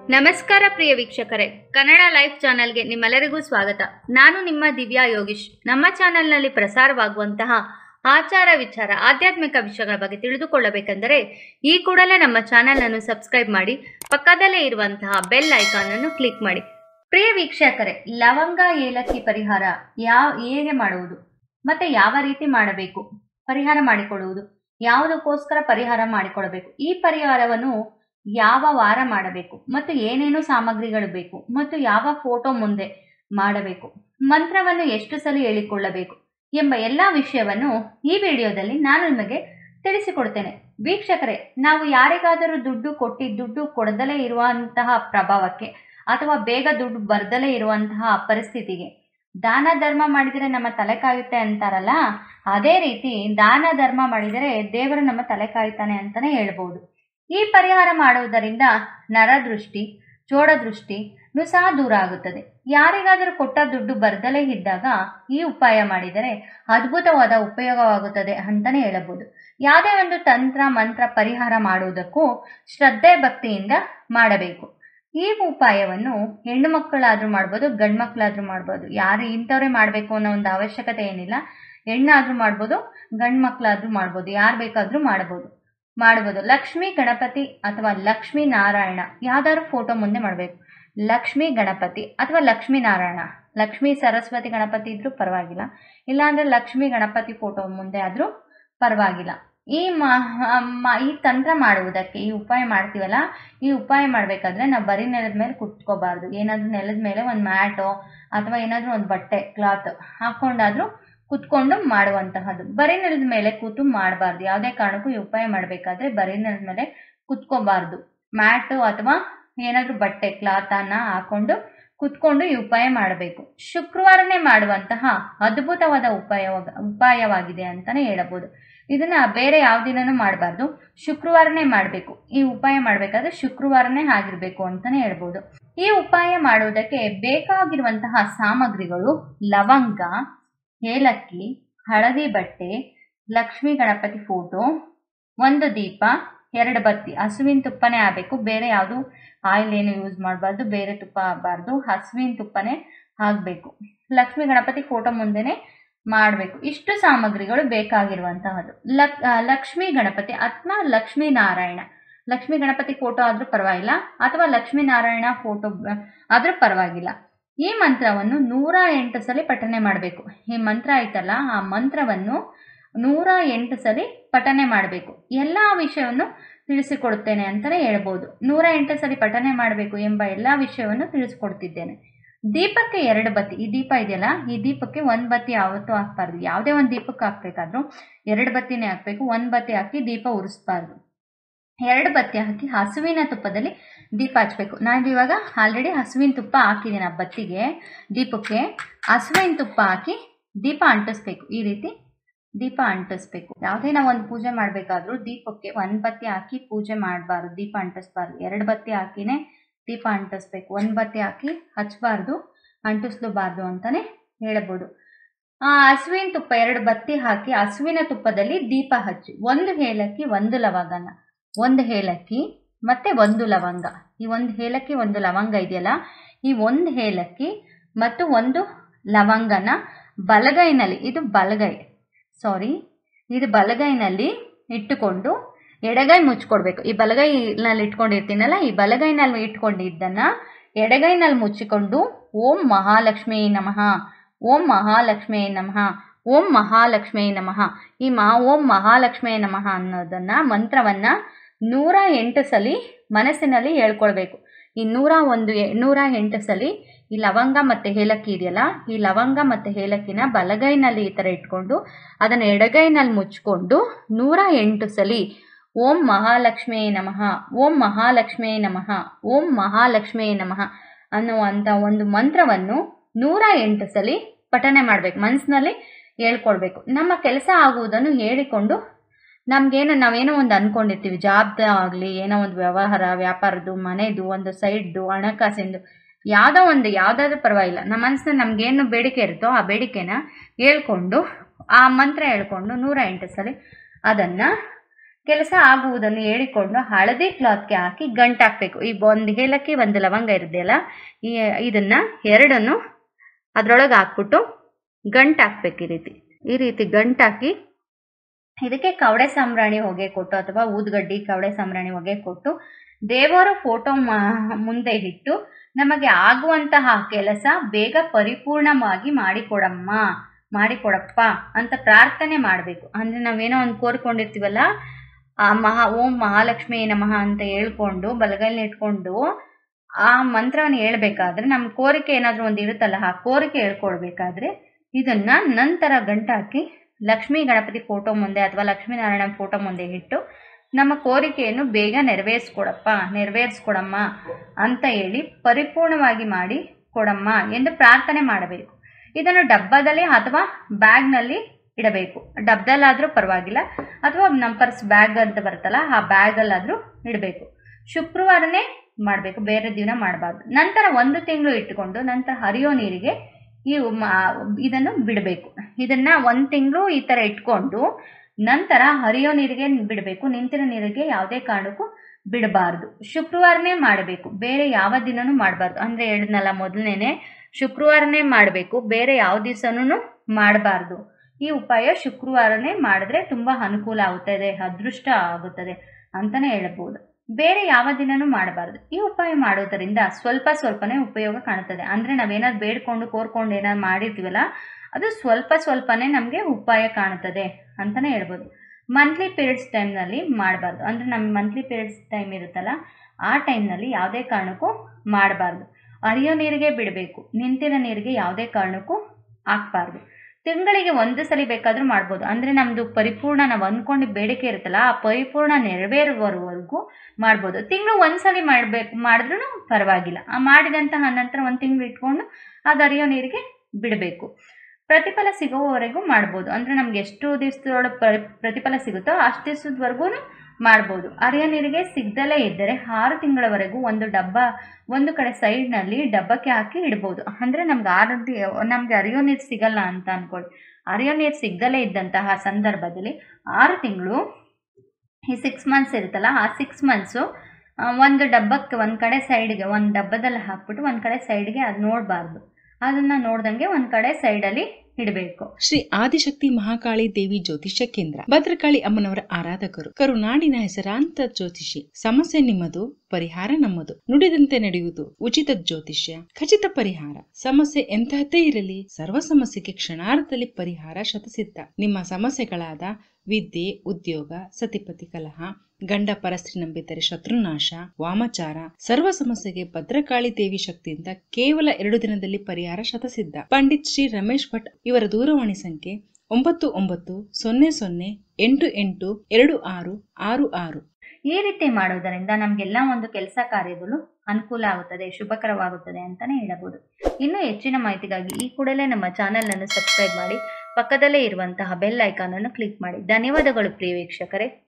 ನಮಸ್ಕಾರ ಪ್ರಿಯ ವೀಕ್ಷಕರೇ ಕನ್ನಡ ಲೈಫ್ ಚಾನೆಲ್ಗೆ ನಿಮ್ಮೆಲ್ಲರಿಗೂ ಸ್ವಾಗತ ನಾನು ನಿಮ್ಮ ದಿವ್ಯಾ ಯೋಗೀಶ್ ನಮ್ಮ ಚಾನೆಲ್ನಲ್ಲಿ ಪ್ರಸಾರವಾಗುವಂತಹ ಆಚಾರ ವಿಚಾರ ಆಧ್ಯಾತ್ಮಿಕ ವಿಷಯಗಳ ಬಗ್ಗೆ ತಿಳಿದುಕೊಳ್ಳಬೇಕೆಂದರೆ ಈ ಕೂಡಲೇ ನಮ್ಮ ಚಾನೆಲ್ ಅನ್ನು ಸಬ್ಸ್ಕ್ರೈಬ್ ಮಾಡಿ ಪಕ್ಕದಲ್ಲೇ ಇರುವಂತಹ ಬೆಲ್ ಐಕಾನ್ ಅನ್ನು ಕ್ಲಿಕ್ ಮಾಡಿ ಪ್ರಿಯ ವೀಕ್ಷಕರೇ ಲವಂಗ ಏಲಕ್ಕಿ ಪರಿಹಾರ ಯಾವ ಹೇಗೆ ಮಾಡುವುದು ಮತ್ತೆ ಯಾವ ರೀತಿ ಮಾಡಬೇಕು ಪರಿಹಾರ ಮಾಡಿಕೊಳ್ಳುವುದು ಯಾವುದಕ್ಕೋಸ್ಕರ ಪರಿಹಾರ ಮಾಡಿಕೊಳ್ಳಬೇಕು ಈ ಪರಿಹಾರವನ್ನು ಯಾವ ವಾರ ಮಾಡಬೇಕು ಮತ್ತು ಏನೇನು ಸಾಮಗ್ರಿಗಳು ಬೇಕು ಮತ್ತು ಯಾವ ಫೋಟೋ ಮುಂದೆ ಮಾಡಬೇಕು ಮಂತ್ರವನ್ನು ಎಷ್ಟು ಸಲ ಹೇಳಿಕೊಳ್ಳಬೇಕು ಎಂಬ ಎಲ್ಲ ವಿಷಯವನ್ನು ಈ ವಿಡಿಯೋದಲ್ಲಿ ನಾನು ನಿಮಗೆ ತಿಳಿಸಿಕೊಡ್ತೇನೆ ವೀಕ್ಷಕರೇ ನಾವು ಯಾರಿಗಾದರೂ ದುಡ್ಡು ಕೊಟ್ಟು ದುಡ್ಡು ಕೊಡದಲೇ ಇರುವಂತಹ ಪ್ರಭಾವಕ್ಕೆ ಅಥವಾ ಬೇಗ ದುಡ್ಡು ಬರ್ದಲೇ ಇರುವಂತಹ ಪರಿಸ್ಥಿತಿಗೆ ದಾನ ಧರ್ಮ ಮಾಡಿದರೆ ನಮ್ಮ ತಲೆ ಕಾಯುತ್ತೆ ಅಂತಾರಲ್ಲ ಅದೇ ರೀತಿ ದಾನ ಧರ್ಮ ಮಾಡಿದರೆ ದೇವರು ನಮ್ಮ ತಲೆ ಕಾಯುತ್ತಾನೆ ಅಂತಾನೆ ಹೇಳ್ಬೋದು ಈ ಪರಿಹಾರ ಮಾಡುವುದರಿಂದ ನರದೃಷ್ಟಿ ಚೋಡದೃಷ್ಟಿ ಸಹ ದೂರ ಆಗುತ್ತದೆ ಯಾರಿಗಾದರೂ ಕೊಟ್ಟ ದುಡ್ಡು ಬರ್ದಲೇ ಇದ್ದಾಗ ಈ ಉಪಾಯ ಮಾಡಿದರೆ ಅದ್ಭುತವಾದ ಉಪಯೋಗವಾಗುತ್ತದೆ ಅಂತಾನೆ ಹೇಳಬಹುದು ಯಾವುದೇ ಒಂದು ತಂತ್ರ ಮಂತ್ರ ಪರಿಹಾರ ಮಾಡುವುದಕ್ಕೂ ಶ್ರದ್ಧೆ ಭಕ್ತಿಯಿಂದ ಮಾಡಬೇಕು ಈ ಉಪಾಯವನ್ನು ಹೆಣ್ಣು ಮಕ್ಕಳಾದ್ರೂ ಮಾಡ್ಬೋದು ಗಂಡು ಮಕ್ಕಳಾದ್ರೂ ಮಾಡ್ಬೋದು ಯಾರು ಇಂಥವ್ರೇ ಮಾಡಬೇಕು ಅನ್ನೋ ಒಂದು ಅವಶ್ಯಕತೆ ಏನಿಲ್ಲ ಹೆಣ್ಣಾದ್ರೂ ಮಾಡ್ಬೋದು ಗಂಡು ಮಕ್ಕಳಾದ್ರೂ ಮಾಡ್ಬೋದು ಯಾರು ಬೇಕಾದ್ರೂ ಮಾಡ್ಬೋದು ಮಾಡ್ಬೋದು ಲಕ್ಷ್ಮೀ ಗಣಪತಿ ಅಥವಾ ಲಕ್ಷ್ಮೀ ನಾರಾಯಣ ಯಾವ್ದಾದ್ರು ಫೋಟೋ ಮುಂದೆ ಮಾಡಬೇಕು ಲಕ್ಷ್ಮೀ ಗಣಪತಿ ಅಥವಾ ಲಕ್ಷ್ಮೀ ನಾರಾಯಣ ಲಕ್ಷ್ಮೀ ಸರಸ್ವತಿ ಗಣಪತಿ ಇದ್ರೂ ಪರವಾಗಿಲ್ಲ ಇಲ್ಲಾಂದ್ರೆ ಲಕ್ಷ್ಮೀ ಗಣಪತಿ ಫೋಟೋ ಮುಂದೆ ಆದರೂ ಪರವಾಗಿಲ್ಲ ಈ ಮ ಈ ತಂತ್ರ ಮಾಡುವುದಕ್ಕೆ ಈ ಉಪಾಯ ಮಾಡ್ತೀವಲ್ಲ ಈ ಉಪಾಯ ಮಾಡಬೇಕಾದ್ರೆ ನಾವು ಬರೀ ನೆಲದ ಮೇಲೆ ಕುತ್ಕೋಬಾರ್ದು ಏನಾದರೂ ನೆಲದ ಮೇಲೆ ಒಂದು ಮ್ಯಾಟೋ ಅಥವಾ ಏನಾದರೂ ಒಂದು ಬಟ್ಟೆ ಕ್ಲಾತ್ ಹಾಕ್ಕೊಂಡಾದರೂ ಕುತ್ಕೊಂಡು ಮಾಡುವಂತಹದ್ದು ಬರೀ ನೆಲದ ಮೇಲೆ ಕೂತು ಮಾಡಬಾರ್ದು ಯಾವುದೇ ಕಾರಣಕ್ಕೂ ಈ ಉಪಾಯ ಮಾಡಬೇಕಾದ್ರೆ ಬರೀ ನೆಲದ ಮೇಲೆ ಕುತ್ಕೋಬಾರ್ದು ಮ್ಯಾಟು ಅಥವಾ ಏನಾದರೂ ಬಟ್ಟೆ ಕ್ಲಾತನ್ನ ಹಾಕೊಂಡು ಕುತ್ಕೊಂಡು ಈ ಉಪಾಯ ಮಾಡಬೇಕು ಶುಕ್ರವಾರನೇ ಮಾಡುವಂತಹ ಅದ್ಭುತವಾದ ಉಪಾಯ ಉಪಾಯವಾಗಿದೆ ಅಂತಾನೆ ಹೇಳಬಹುದು ಇದನ್ನ ಬೇರೆ ಯಾವ ದಿನನೂ ಮಾಡಬಾರ್ದು ಶುಕ್ರವಾರನೇ ಮಾಡಬೇಕು ಈ ಉಪಾಯ ಮಾಡಬೇಕಾದ್ರೆ ಶುಕ್ರವಾರನೇ ಆಗಿರಬೇಕು ಅಂತಾನೆ ಹೇಳ್ಬೋದು ಈ ಉಪಾಯ ಮಾಡುವುದಕ್ಕೆ ಬೇಕಾಗಿರುವಂತಹ ಸಾಮಗ್ರಿಗಳು ಲವಂಗ ಏಲಕ್ಕಿ ಹಳದಿ ಬಟ್ಟೆ ಲಕ್ಷ್ಮೀ ಗಣಪತಿ ಫೋಟೋ ಒಂದು ದೀಪ ಎರಡು ಬತ್ತಿ ಹಸುವಿನ ತುಪ್ಪನೇ ಆಗಬೇಕು ಬೇರೆ ಯಾವುದು ಆಯಿಲ್ ಏನು ಯೂಸ್ ಮಾಡಬಾರ್ದು ಬೇರೆ ತುಪ್ಪ ಆಗಬಾರ್ದು ಹಸುವಿನ ತುಪ್ಪನೇ ಆಗಬೇಕು ಲಕ್ಷ್ಮೀ ಗಣಪತಿ ಫೋಟೋ ಮುಂದೆನೆ ಮಾಡಬೇಕು ಇಷ್ಟು ಸಾಮಗ್ರಿಗಳು ಬೇಕಾಗಿರುವಂತಹದ್ದು ಲಕ್ ಲಕ್ಷ್ಮೀ ಗಣಪತಿ ಅಥವಾ ಲಕ್ಷ್ಮೀ ನಾರಾಯಣ ಲಕ್ಷ್ಮೀ ಗಣಪತಿ ಫೋಟೋ ಆದರೂ ಪರವಾಗಿಲ್ಲ ಅಥವಾ ಲಕ್ಷ್ಮೀ ನಾರಾಯಣ ಫೋಟೋ ಆದರೂ ಪರವಾಗಿಲ್ಲ ಈ ಮಂತ್ರವನ್ನು ನೂರ ಎಂಟು ಸಲ ಪಠನೆ ಮಾಡಬೇಕು ಈ ಮಂತ್ರ ಆಯ್ತಲ್ಲ ಆ ಮಂತ್ರವನ್ನು ನೂರ ಎಂಟು ಸಲ ಪಠನೆ ಮಾಡಬೇಕು ಎಲ್ಲ ವಿಷಯವನ್ನು ತಿಳಿಸಿಕೊಡುತ್ತೇನೆ ಅಂತಲೇ ಹೇಳ್ಬೋದು ನೂರ ಎಂಟು ಸಲ ಪಠನೆ ಮಾಡಬೇಕು ಎಂಬ ಎಲ್ಲ ವಿಷಯವನ್ನು ತಿಳಿಸ್ಕೊಡ್ತಿದ್ದೇನೆ ದೀಪಕ್ಕೆ ಎರಡು ಬತ್ತಿ ಈ ದೀಪ ಇದೆಯಲ್ಲ ಈ ದೀಪಕ್ಕೆ ಒಂದು ಬತ್ತಿ ಯಾವತ್ತೂ ಹಾಕ್ಬಾರ್ದು ಯಾವುದೇ ಒಂದು ದೀಪಕ್ಕೆ ಹಾಕ್ಬೇಕಾದ್ರೂ ಎರಡು ಬತ್ತಿನೇ ಹಾಕಬೇಕು ಒಂದು ಬತ್ತಿ ಹಾಕಿ ದೀಪ ಉರಿಸ್ಬಾರ್ದು ಎರಡು ಬತ್ತಿ ಹಾಕಿ ಹಸುವಿನ ತುಪ್ಪದಲ್ಲಿ ದೀಪ ಹಚ್ಚಬೇಕು ನಾನು ಇವಾಗ ಆಲ್ರೆಡಿ ಹಸುವಿನ ತುಪ್ಪ ಹಾಕಿದ್ದೀನಿ ಆ ಬತ್ತಿಗೆ ದೀಪಕ್ಕೆ ಹಸುವಿನ ತುಪ್ಪ ಹಾಕಿ ದೀಪ ಅಂಟಿಸ್ಬೇಕು ಈ ರೀತಿ ದೀಪ ಅಂಟಿಸ್ಬೇಕು ಯಾವುದೇ ನಾವು ಒಂದು ಪೂಜೆ ಮಾಡಬೇಕಾದ್ರೂ ದೀಪಕ್ಕೆ ಒಂದು ಬತ್ತಿ ಹಾಕಿ ಪೂಜೆ ಮಾಡಬಾರ್ದು ದೀಪ ಅಂಟಿಸ್ಬಾರ್ದು ಎರಡು ಬತ್ತಿ ಹಾಕಿನೇ ದೀಪ ಅಂಟಿಸ್ಬೇಕು ಒಂದು ಬತ್ತಿ ಹಾಕಿ ಹಚ್ಚಬಾರ್ದು ಅಂಟಿಸ್ಲೂಬಾರ್ದು ಅಂತಲೇ ಹೇಳ್ಬೋದು ಆ ಹಸುವಿನ ತುಪ್ಪ ಎರಡು ಬತ್ತಿ ಹಾಕಿ ಹಸುವಿನ ತುಪ್ಪದಲ್ಲಿ ದೀಪ ಹಚ್ಚಿ ಒಂದು ಏಲಕ್ಕಿ ಒಂದು ಲವಂಗನ ಒಂದು ಏಲಕ್ಕಿ ಮತ್ತೆ ಒಂದು ಲವಂಗ ಈ ಒಂದು ಏಲಕ್ಕಿ ಒಂದು ಲವಂಗ ಇದೆಯಲ್ಲ ಈ ಒಂದು ಏಲಕ್ಕಿ ಮತ್ತು ಒಂದು ಲವಂಗನ ಬಲಗೈನಲ್ಲಿ ಇದು ಬಲಗೈ ಸಾರಿ ಇದು ಬಲಗೈನಲ್ಲಿ ಇಟ್ಟುಕೊಂಡು ಎಡಗೈ ಮುಚ್ಕೊಡ್ಬೇಕು ಈ ಬಲಗೈನಲ್ಲಿ ಇಟ್ಕೊಂಡಿರ್ತೀನಲ್ಲ ಈ ಬಲಗೈನಲ್ಲಿ ಇಟ್ಕೊಂಡಿದ್ದನ್ನು ಎಡಗೈನಲ್ಲಿ ಮುಚ್ಚಿಕೊಂಡು ಓಂ ಮಹಾಲಕ್ಷ್ಮೀ ನಮಃ ಓಂ ಮಹಾಲಕ್ಷ್ಮೀ ನಮಃ ಓಂ ಮಹಾಲಕ್ಷ್ಮೀ ನಮಃ ಈ ಮಾ ಓಂ ಮಹಾಲಕ್ಷ್ಮೀ ನಮಃ ಅನ್ನೋದನ್ನು ಮಂತ್ರವನ್ನು ನೂರ ಎಂಟು ಸಲ ಮನಸ್ಸಿನಲ್ಲಿ ಹೇಳ್ಕೊಳ್ಬೇಕು ಈ ನೂರ ಒಂದು ನೂರ ಎಂಟು ಸಲ ಈ ಲವಂಗ ಮತ್ತು ಏಲಕ್ಕಿ ಇದೆಯಲ್ಲ ಈ ಲವಂಗ ಮತ್ತು ಏಲಕ್ಕಿನ ಬಲಗೈನಲ್ಲಿ ಈ ಥರ ಇಟ್ಕೊಂಡು ಅದನ್ನು ಎಡಗೈನಲ್ಲಿ ಮುಚ್ಕೊಂಡು ನೂರ ಎಂಟು ಸಲ ಓಂ ಮಹಾಲಕ್ಷ್ಮೀ ನಮಃ ಓಂ ಮಹಾಲಕ್ಷ್ಮೀ ನಮಃ ಓಂ ಮಹಾಲಕ್ಷ್ಮೀ ನಮಃ ಅನ್ನುವಂಥ ಒಂದು ಮಂತ್ರವನ್ನು ನೂರ ಎಂಟು ಸಲ ಪಠನೆ ಮಾಡಬೇಕು ಮನಸ್ಸಿನಲ್ಲಿ ಹೇಳ್ಕೊಳ್ಬೇಕು ನಮ್ಮ ಕೆಲಸ ಆಗುವುದನ್ನು ಹೇಳಿಕೊಂಡು ನಮಗೇನು ನಾವೇನೋ ಒಂದು ಅಂದ್ಕೊಂಡಿರ್ತೀವಿ ಜಾಬ್ದ ಆಗಲಿ ಏನೋ ಒಂದು ವ್ಯವಹಾರ ವ್ಯಾಪಾರದ್ದು ಮನೆದು ಒಂದು ಸೈಡ್ದು ಹಣಕಾಸಿಂದು ಯಾವುದೋ ಒಂದು ಯಾವುದಾದ್ರೂ ಪರವಾಗಿಲ್ಲ ನಮ್ಮ ಮನಸ್ಸಿನ ನಮಗೇನು ಬೇಡಿಕೆ ಇರುತ್ತೋ ಆ ಬೇಡಿಕೆನ ಹೇಳ್ಕೊಂಡು ಆ ಮಂತ್ರ ಹೇಳ್ಕೊಂಡು ನೂರ ಎಂಟು ಸಲ ಅದನ್ನು ಕೆಲಸ ಆಗುವುದನ್ನು ಹೇಳಿಕೊಂಡು ಹಳದಿ ಕ್ಲಾತ್ಗೆ ಹಾಕಿ ಗಂಟಾಕಬೇಕು ಈ ಒಂದು ಏಲಕ್ಕಿ ಒಂದು ಲವಂಗ ಇರುದೆಯಲ್ಲ ಈ ಇದನ್ನು ಎರಡನ್ನು ಅದರೊಳಗೆ ಹಾಕ್ಬಿಟ್ಟು ಗಂಟಾಕ್ಬೇಕು ಈ ರೀತಿ ಈ ರೀತಿ ಗಂಟಾಕಿ ಇದಕ್ಕೆ ಕವಡೆ ಸಾಂಬ್ರಾಣಿ ಹೊಗೆ ಕೊಟ್ಟು ಅಥವಾ ಊದ್ಗಡ್ಡಿ ಕವಡೆ ಸಾಂಬ್ರಾಣಿ ಹೊಗೆ ಕೊಟ್ಟು ದೇವರ ಫೋಟೋ ಮುಂದೆ ಇಟ್ಟು ನಮಗೆ ಆಗುವಂತಹ ಕೆಲಸ ಬೇಗ ಪರಿಪೂರ್ಣವಾಗಿ ಮಾಡಿಕೊಡಮ್ಮ ಮಾಡಿಕೊಡಪ್ಪ ಅಂತ ಪ್ರಾರ್ಥನೆ ಮಾಡಬೇಕು ಅಂದರೆ ನಾವೇನೋ ಒಂದು ಕೋರ್ಕೊಂಡಿರ್ತೀವಲ್ಲ ಆ ಮಹಾ ಓಂ ಮಹಾಲಕ್ಷ್ಮಿ ನಮಃ ಅಂತ ಹೇಳ್ಕೊಂಡು ಬಲಗೈಲಿ ಇಟ್ಕೊಂಡು ಆ ಮಂತ್ರವನ್ನು ಹೇಳ್ಬೇಕಾದ್ರೆ ನಮ್ಮ ಕೋರಿಕೆ ಏನಾದರೂ ಒಂದು ಇರುತ್ತಲ್ಲ ಆ ಕೋರಿಕೆ ಹೇಳ್ಕೊಡ್ಬೇಕಾದ್ರೆ ಇದನ್ನ ನಂತರ ಗಂಟಾಕಿ ಲಕ್ಷ್ಮೀ ಗಣಪತಿ ಫೋಟೋ ಮುಂದೆ ಅಥವಾ ಲಕ್ಷ್ಮೀನಾರಾಯಣ ಫೋಟೋ ಮುಂದೆ ಇಟ್ಟು ನಮ್ಮ ಕೋರಿಕೆಯನ್ನು ಬೇಗ ನೆರವೇರಿಸ್ಕೊಡಪ್ಪ ನೆರವೇರಿಸ್ಕೊಡಮ್ಮ ಅಂತ ಹೇಳಿ ಪರಿಪೂರ್ಣವಾಗಿ ಮಾಡಿ ಕೊಡಮ್ಮ ಎಂದು ಪ್ರಾರ್ಥನೆ ಮಾಡಬೇಕು ಇದನ್ನು ಡಬ್ಬದಲ್ಲಿ ಅಥವಾ ಬ್ಯಾಗ್ನಲ್ಲಿ ಇಡಬೇಕು ಡಬ್ಬದಲ್ಲಾದರೂ ಪರವಾಗಿಲ್ಲ ಅಥವಾ ನಮ್ಮ ಪರ್ಸ್ ಬ್ಯಾಗ್ ಅಂತ ಬರುತ್ತಲ್ಲ ಆ ಬ್ಯಾಗಲ್ಲಾದರೂ ಇಡಬೇಕು ಶುಕ್ರವಾರನೇ ಮಾಡಬೇಕು ಬೇರೆ ದಿನ ಮಾಡಬಾರ್ದು ನಂತರ ಒಂದು ತಿಂಗಳು ಇಟ್ಟುಕೊಂಡು ನಂತರ ಹರಿಯೋ ನೀರಿಗೆ ಈ ಇದನ್ನು ಬಿಡಬೇಕು ಇದನ್ನ ಒಂದು ತಿಂಗಳು ಈ ಥರ ಇಟ್ಕೊಂಡು ನಂತರ ಹರಿಯೋ ನೀರಿಗೆ ಬಿಡಬೇಕು ನಿಂತಿರೋ ನೀರಿಗೆ ಯಾವುದೇ ಕಾರಣಕ್ಕೂ ಬಿಡಬಾರ್ದು ಶುಕ್ರವಾರನೇ ಮಾಡಬೇಕು ಬೇರೆ ಯಾವ ದಿನನೂ ಮಾಡಬಾರ್ದು ಅಂದರೆ ಹೇಳಿದ್ನಲ್ಲ ಮೊದಲನೇ ಶುಕ್ರವಾರನೇ ಮಾಡಬೇಕು ಬೇರೆ ಯಾವ ದಿವಸನೂ ಮಾಡಬಾರ್ದು ಈ ಉಪಾಯ ಶುಕ್ರವಾರನೇ ಮಾಡಿದ್ರೆ ತುಂಬ ಅನುಕೂಲ ಆಗುತ್ತದೆ ಅದೃಷ್ಟ ಆಗುತ್ತದೆ ಅಂತಲೇ ಹೇಳ್ಬೋದು ಬೇರೆ ಯಾವ ದಿನನೂ ಮಾಡಬಾರ್ದು ಈ ಉಪಾಯ ಮಾಡೋದರಿಂದ ಸ್ವಲ್ಪ ಸ್ವಲ್ಪನೇ ಉಪಯೋಗ ಕಾಣುತ್ತದೆ ಅಂದರೆ ನಾವೇನಾದ್ರು ಬೇಡ್ಕೊಂಡು ಕೋರ್ಕೊಂಡು ಏನಾದ್ರು ಮಾಡಿರ್ತೀವಲ್ಲ ಅದು ಸ್ವಲ್ಪ ಸ್ವಲ್ಪನೇ ನಮಗೆ ಉಪಾಯ ಕಾಣುತ್ತದೆ ಅಂತಲೇ ಹೇಳ್ಬೋದು ಮಂತ್ಲಿ ಪೀರಿಯಡ್ಸ್ ಟೈಮ್ನಲ್ಲಿ ಮಾಡಬಾರ್ದು ಅಂದರೆ ನಮ್ಮ ಮಂತ್ಲಿ ಪೀರಿಯಡ್ಸ್ ಟೈಮ್ ಇರುತ್ತಲ್ಲ ಆ ಟೈಮ್ನಲ್ಲಿ ಯಾವುದೇ ಕಾರಣಕ್ಕೂ ಮಾಡಬಾರ್ದು ಹರಿಯೋ ನೀರಿಗೆ ಬಿಡಬೇಕು ನಿಂತಿರೋ ನೀರಿಗೆ ಯಾವುದೇ ಕಾರಣಕ್ಕೂ ಹಾಕ್ಬಾರ್ದು ತಿಂಗಳಿಗೆ ಒಂದು ಸಲ ಬೇಕಾದರೂ ಮಾಡ್ಬೋದು ಅಂದರೆ ನಮ್ಮದು ಪರಿಪೂರ್ಣ ನಾವು ಅಂದ್ಕೊಂಡು ಬೇಡಿಕೆ ಇರುತ್ತಲ್ಲ ಆ ಪರಿಪೂರ್ಣ ನೆರವೇರುವವರೆಗೂ ಮಾಡ್ಬೋದು ತಿಂಗಳು ಒಂದು ಸಲ ಮಾಡಬೇಕು ಮಾಡಿದ್ರೂ ಪರವಾಗಿಲ್ಲ ಆ ಮಾಡಿದಂತಹ ನಂತರ ಒಂದು ತಿಂಗಳು ಇಟ್ಕೊಂಡು ಅದು ಹರಿಯೋ ನೀರಿಗೆ ಬಿಡಬೇಕು ಪ್ರತಿಫಲ ಸಿಗೋವರೆಗೂ ಮಾಡ್ಬೋದು ಅಂದರೆ ನಮ್ಗೆ ಎಷ್ಟು ದಿವಸದೊಳಗೆ ಪ್ರತಿಫಲ ಸಿಗುತ್ತೋ ಅಷ್ಟು ದಿವಸದವರೆಗೂ ಮಾಡ್ಬೋದು ಹರಿಯೋ ನೀರಿಗೆ ಸಿಗ್ದಲೇ ಇದ್ದರೆ ಆರು ತಿಂಗಳವರೆಗೂ ಒಂದು ಡಬ್ಬ ಒಂದು ಕಡೆ ಸೈಡ್ನಲ್ಲಿ ಡಬ್ಬಕ್ಕೆ ಹಾಕಿ ಇಡ್ಬೋದು ಅಂದರೆ ನಮ್ಗೆ ಆರು ನಮಗೆ ಹರಿಯೋ ನೀರು ಸಿಗಲ್ಲ ಅಂತ ಅಂದ್ಕೊಳ್ಳಿ ಹರಿಯೋ ನೀರು ಸಿಗ್ದಲೇ ಇದ್ದಂತಹ ಸಂದರ್ಭದಲ್ಲಿ ಆರು ತಿಂಗಳು ಈ ಸಿಕ್ಸ್ ಮಂತ್ಸ್ ಇರುತ್ತಲ್ಲ ಆ ಸಿಕ್ಸ್ ಮಂತ್ಸು ಒಂದು ಡಬ್ಬಕ್ಕೆ ಒಂದು ಕಡೆ ಸೈಡ್ಗೆ ಒಂದು ಡಬ್ಬದಲ್ಲಿ ಹಾಕ್ಬಿಟ್ಟು ಒಂದು ಕಡೆ ಸೈಡ್ಗೆ ಅದು ನೋಡಬಾರ್ದು ಅದನ್ನು ನೋಡ್ದಂಗೆ ಒಂದು ಕಡೆ ಸೈಡಲ್ಲಿ ಇಡಬೇಕು ಶ್ರೀ ಆದಿಶಕ್ತಿ ಮಹಾಕಾಳಿ ದೇವಿ ಜ್ಯೋತಿಷ್ಯ ಕೇಂದ್ರ ಭದ್ರಕಾಳಿ ಅಮ್ಮನವರ ಆರಾಧಕರು ಕರುನಾಡಿನ ಹೆಸರಾಂತ ಜ್ಯೋತಿಷಿ ಸಮಸ್ಯೆ ನಿಮ್ಮದು ಪರಿಹಾರ ನಮ್ಮದು ನುಡಿದಂತೆ ನಡೆಯುವುದು ಉಚಿತ ಜ್ಯೋತಿಷ್ಯ ಖಚಿತ ಪರಿಹಾರ ಸಮಸ್ಯೆ ಎಂತಹದ್ದೇ ಇರಲಿ ಸರ್ವ ಸಮಸ್ಯೆಗೆ ಕ್ಷಣಾರ್ಧದಲ್ಲಿ ಪರಿಹಾರ ಶತಸಿದ್ಧ ನಿಮ್ಮ ಸಮಸ್ಯೆಗಳಾದ ವಿದ್ಯೆ ಉದ್ಯೋಗ ಸತಿಪತಿ ಕಲಹ ಗಂಡ ಪರಸ್ತ್ರೀ ನಂಬಿದರೆ ಶತ್ರುನಾಶ ವಾಮಚಾರ ಸರ್ವ ಸಮಸ್ಯೆಗೆ ಭದ್ರಕಾಳಿ ದೇವಿ ಶಕ್ತಿಯಿಂದ ಕೇವಲ ಎರಡು ದಿನದಲ್ಲಿ ಪರಿಹಾರ ಶತಸಿದ್ಧ ಪಂಡಿತ್ ಶ್ರೀ ರಮೇಶ್ ಭಟ್ ಇವರ ದೂರವಾಣಿ ಸಂಖ್ಯೆ ಒಂಬತ್ತು ಒಂಬತ್ತು ಸೊನ್ನೆ ಸೊನ್ನೆ ಎಂಟು ಎಂಟು ಎರಡು ಆರು ಆರು ಆರು ಈ ರೀತಿ ಮಾಡುವುದರಿಂದ ನಮಗೆಲ್ಲ ಒಂದು ಕೆಲಸ ಕಾರ್ಯಗಳು ಅನುಕೂಲ ಆಗುತ್ತದೆ ಶುಭಕರವಾಗುತ್ತದೆ ಅಂತಲೇ ಹೇಳಬಹುದು ಇನ್ನು ಹೆಚ್ಚಿನ ಮಾಹಿತಿಗಾಗಿ ಈ ಕೂಡಲೇ ನಮ್ಮ ಚಾನೆಲ್ ಅನ್ನು ಸಬ್ಸ್ಕ್ರೈಬ್ ಮಾಡಿ ಪಕ್ಕದಲ್ಲೇ ಇರುವಂತಹ ಬೆಲ್ ಐಕಾನ್ ಅನ್ನು ಕ್ಲಿಕ್ ಮಾಡಿ ಧನ್ಯವಾದಗಳು ಪ್ರಿಯ ವೀಕ್ಷಕರೇ